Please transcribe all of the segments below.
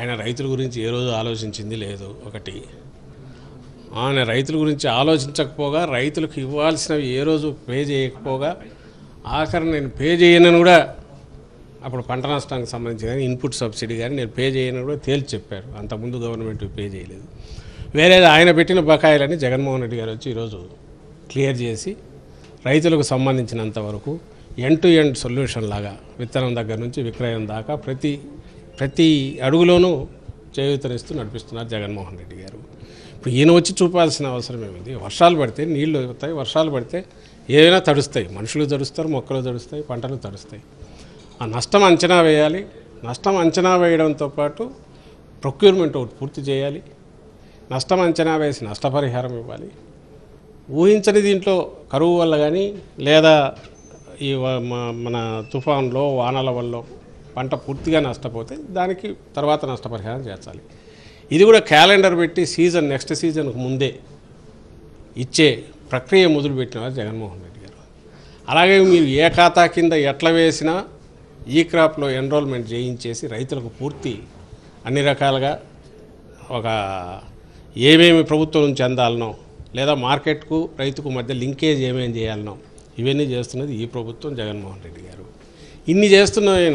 ఆయన రైతుల గురించి ఏ రోజు ఆలోచించింది లేదు ఒకటి ఆయన రైతుల గురించి ఆలోచించకపోగా రైతులకు ఇవ్వాల్సినవి ఏ రోజు పే చేయకపోగా ఆఖరి నేను పే చేయనని కూడా అప్పుడు పంట నష్టానికి సంబంధించి కానీ ఇన్పుట్ సబ్సిడీ కానీ నేను పే చేయనని కూడా తేల్చి చెప్పారు అంతకుముందు గవర్నమెంట్ పే చేయలేదు వేరేది ఆయన పెట్టిన బకాయిలని జగన్మోహన్ రెడ్డి గారు వచ్చి ఈరోజు క్లియర్ చేసి రైతులకు సంబంధించినంత వరకు ఎండ్ టు ఎండ్ సొల్యూషన్ లాగా విత్తనం దగ్గర నుంచి విక్రయం దాకా ప్రతి ప్రతి అడుగులోనూ చేయూతనిస్తూ నడిపిస్తున్నారు జగన్మోహన్ రెడ్డి గారు ఇప్పుడు ఈయన వచ్చి చూపాల్సిన అవసరం ఏమింది వర్షాలు పడితే నీళ్లు వస్తాయి వర్షాలు పడితే ఏవైనా తడుస్తాయి మనుషులు తడుస్తారు మొక్కలు తడుస్తాయి పంటలు తడుస్తాయి ఆ నష్టం అంచనా వేయాలి నష్టం అంచనా వేయడంతో పాటు ప్రొక్యూర్మెంట్ ఒకటి పూర్తి చేయాలి నష్టం అంచనా వేసి నష్టపరిహారం ఇవ్వాలి ఊహించని దీంట్లో కరువు వల్ల కానీ లేదా ఈ వ- మ- మన తుఫాన్లో వానల వల్ల పంట పూర్తిగా నష్టపోతే దానికి తర్వాత నష్టపరిహారం చేర్చాలి ఇది కూడా క్యాలెండర్ పెట్టి సీజన్ నెక్స్ట్ సీజన్కు ముందే ఇచ్చే ప్రక్రియ మొదలుపెట్టిన వారు జగన్మోహన్ రెడ్డి గారు అలాగే మీరు ఏ ఖాతా కింద ఎట్ల వేసినా ఈ క్రాప్లో ఎన్రోల్మెంట్ చేయించేసి రైతులకు పూర్తి అన్ని రకాలుగా ఒక ఏమేమి ప్రభుత్వం నుంచి అందాలనో లేదా మార్కెట్కు రైతుకు మధ్య లింకేజ్ ఏమేమి చేయాలనో ఇవన్నీ చేస్తున్నది ఈ ప్రభుత్వం జగన్మోహన్ రెడ్డి గారు ఇన్ని చేస్తున్న ఆయన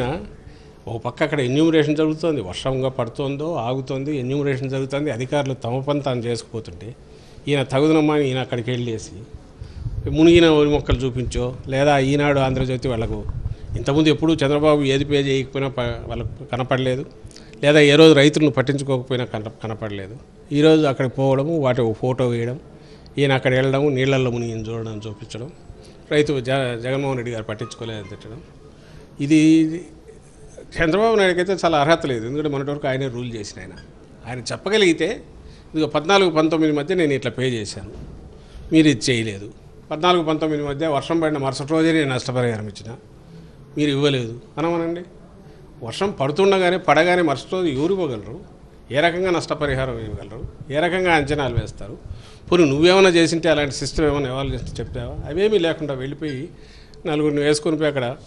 ఒక పక్క అక్కడ ఎన్యూమరేషన్ జరుగుతుంది వర్షంగా పడుతుందో ఆగుతుంది ఎన్యూమరేషన్ జరుగుతుంది అధికారులు తమ పని తాను చేసుకుపోతుంటే ఈయన తగుదనమ్మా అని ఈయన అక్కడికి వెళ్ళేసి మునిగిన వరి మొక్కలు చూపించో లేదా ఈనాడు ఆంధ్రజ్యోతి వాళ్ళకు ఇంతకుముందు ఎప్పుడు చంద్రబాబు ఏది పే చేయకపోయినా ప- వాళ్ళకు కనపడలేదు లేదా ఏ రోజు రైతులను పట్టించుకోకపోయినా కన కనపడలేదు ఈరోజు అక్కడికి పోవడము వాటి ఒక ఫోటో వేయడం ఈయన అక్కడ వెళ్ళడము నీళ్ళల్లో మునిగిన చూడడం చూపించడం రైతు జ జగన్మోహన్ రెడ్డి గారు పట్టించుకోలేదని తిట్టడం ఇది చంద్రబాబు నాయుడుకి అయితే చాలా అర్హత లేదు ఎందుకంటే మొన్నటి వరకు ఆయనే రూల్ చేసిన ఆయన ఆయన చెప్పగలిగితే ఇదిగో పద్నాలుగు పంతొమ్మిది మధ్య నేను ఇట్లా పే చేశాను మీరు ఇది చేయలేదు పద్నాలుగు పంతొమ్మిది మధ్య వర్షం పడిన మరుసటి రోజే నేను నష్టపరిహారం ఇచ్చిన మీరు ఇవ్వలేదు అనమనండి వర్షం పడుతుండగానే పడగానే మరుసటి రోజు ఎవరు ఇవ్వగలరు ఏ రకంగా నష్టపరిహారం ఇవ్వగలరు ఏ రకంగా అంచనాలు వేస్తారు పోనీ నువ్వేమైనా చేసింటే అలాంటి సిస్టమ్ ఏమైనా ఇవ్వాలి చేసి చెప్తావా అవేమీ లేకుండా వెళ్ళిపోయి నలుగురిని వేసుకొని పోయి అక్కడ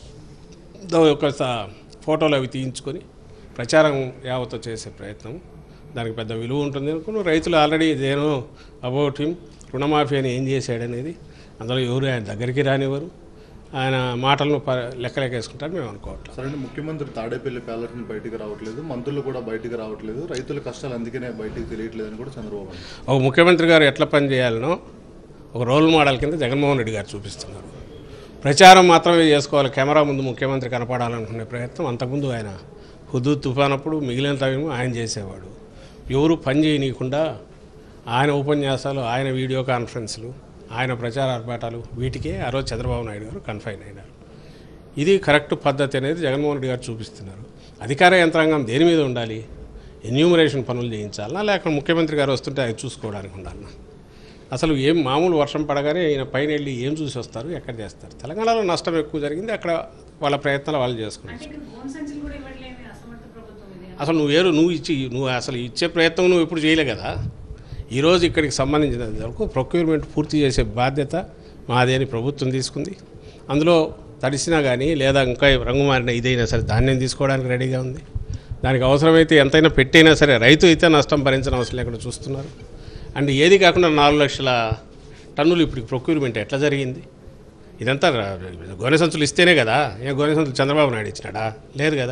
దో ఒక స- ఫోటోలు అవి తీయించుకొని ప్రచారం యావతో చేసే ప్రయత్నం దానికి పెద్ద విలువ ఉంటుంది అనుకుని రైతులు ఆల్రెడీ ఇదేనో అబౌట్ హిమ్ రుణమాఫీ అని ఏం చేశాడనేది అందులో ఎవరు ఆయన దగ్గరికి రానివ్వరు ఆయన మాటలను ప లెక్కలేకేసుకుంటారు మేము అనుకోవట్లేదు సరే ముఖ్యమంత్రి తాడేపల్లి ప్యాలెస్ నుంచి బయటికి రావట్లేదు మంత్రులు కూడా బయటికి రావట్లేదు రైతుల కష్టాలు అందుకనే బయటికి తెలియట్లేదని కూడా చంద్రబాబు అన్నారు. ఒక ముఖ్యమంత్రి గారు ఎట్లా పని చేయాలనో ఒక రోల్ మోడల్ కింద జగన్మోహన్ రెడ్డి గారు చూపిస్తున్నారు ప్రచారం మాత్రమే చేసుకోవాలి కెమెరా ముందు ముఖ్యమంత్రి కనపడాలనుకునే ప్రయత్నం అంతకుముందు ఆయన హుదూ తుఫాన్ అప్పుడు మిగిలిన టైం ఆయన చేసేవాడు ఎవరు పని చేయనీయకుండా ఆయన ఉపన్యాసాలు ఆయన వీడియో కాన్ఫరెన్స్లు ఆయన ప్రచార ఆర్భాటాలు వీటికే ఆ రోజు చంద్రబాబు నాయుడు గారు కన్ఫైన్ అయినారు ఇది కరెక్ట్ పద్ధతి అనేది జగన్మోహన్ రెడ్డి గారు చూపిస్తున్నారు అధికార యంత్రాంగం దేని మీద ఉండాలి ఎన్యూమరేషన్ పనులు చేయించాలనా లేక ముఖ్యమంత్రి గారు వస్తుంటే ఆయన చూసుకోవడానికి ఉండాలన్నా అసలు ఏం మామూలు వర్షం పడగానే ఈయన పైన వెళ్ళి ఏం చూసి వస్తారు ఎక్కడ చేస్తారు తెలంగాణలో నష్టం ఎక్కువ జరిగింది అక్కడ వాళ్ళ ప్రయత్నాలు వాళ్ళు చేసుకున్నారు అంటే ఇక్కడ గోన్ సంచులు కూడా ఇవ్వట్లేని అసమర్థ ప్రభుత్వం ఇది అసలు నువ్వు వేరు నువ్వు ఇచ్చి నువ్వు అసలు ఇచ్చే ప్రయత్నం నువ్వు ఎప్పుడు చేయలే కదా ఈరోజు ఇక్కడికి సంబంధించిన వరకు ప్రొక్యూర్మెంట్ పూర్తి చేసే బాధ్యత మాది అని ప్రభుత్వం తీసుకుంది అందులో తడిసినా కానీ లేదా ఇంకా రంగు మారిన ఇదైనా సరే ధాన్యం తీసుకోవడానికి రెడీగా ఉంది దానికి అవసరమైతే ఎంతైనా పెట్టైనా సరే రైతు అయితే నష్టం భరించిన అవసరం లేకుండా చూస్తున్నారు అండ్ ఏది కాకుండా నాలుగు లక్షల టన్నులు ఇప్పుడు ప్రొక్యూర్మెంట్ ఎట్లా జరిగింది ఇదంతా ర- గోనె సంచులు ఇస్తేనే కదా ఏ గోనె సంచులు చంద్రబాబు నాయుడు ఇచ్చినాడా లేదు కదా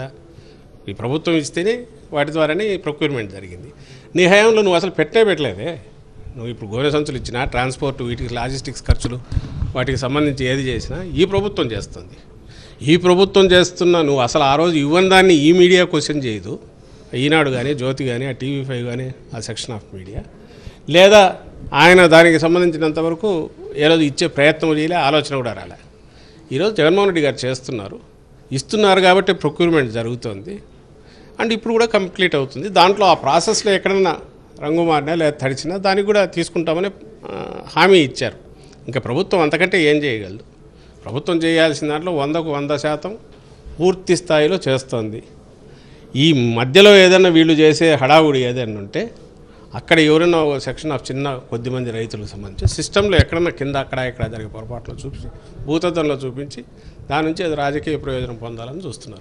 ఈ ప్రభుత్వం ఇస్తేనే వాటి ద్వారానే ప్రొక్యూర్మెంట్ జరిగింది నీ హయాంలో నువ్వు అసలు పెట్టే పెట్టలేదే నువ్వు ఇప్పుడు గోనె సంచులు ఇచ్చినా ట్రాన్స్పోర్ట్ వీటికి లాజిస్టిక్స్ ఖర్చులు వాటికి సంబంధించి ఏది చేసినా ఈ ప్రభుత్వం చేస్తుంది ఈ ప్రభుత్వం చేస్తున్న నువ్వు అసలు ఆ రోజు ఇవ్వని దాన్ని ఈ మీడియా క్వశ్చన్ చేయదు ఈనాడు కానీ జ్యోతి కానీ ఆ టీవీ ఫైవ్ కానీ ఆ సెక్షన్ ఆఫ్ మీడియా లేదా ఆయన దానికి సంబంధించినంత వరకు ఏ రోజు ఇచ్చే ప్రయత్నం చేయలే ఆలోచన కూడా రాలే ఈరోజు జగన్మోహన్ రెడ్డి గారు చేస్తున్నారు ఇస్తున్నారు కాబట్టి ప్రొక్యూర్మెంట్ జరుగుతుంది అండ్ ఇప్పుడు కూడా కంప్లీట్ అవుతుంది దాంట్లో ఆ ప్రాసెస్లో ఎక్కడన్నా రంగు మారినా లేదా తడిచినా దానికి కూడా తీసుకుంటామని ఆ, హామీ ఇచ్చారు ఇంకా ప్రభుత్వం అంతకంటే ఏం చేయగలదు ప్రభుత్వం చేయాల్సిన దాంట్లో వందకు వంద శాతం పూర్తి స్థాయిలో చేస్తోంది ఈ మధ్యలో ఏదైనా వీళ్ళు చేసే హడావుడి ఏదైనా ఉంటే అక్కడ ఎవరైనా ఒక సెక్షన్ ఆఫ్ చిన్న కొద్దిమంది రైతులకు సంబంధించి సిస్టంలో ఎక్కడన్నా కింద అక్కడ ఇక్కడ జరిగే పొరపాట్లు చూపించి భూతత్వంలో చూపించి దాని నుంచి అది రాజకీయ ప్రయోజనం పొందాలని చూస్తున్నారు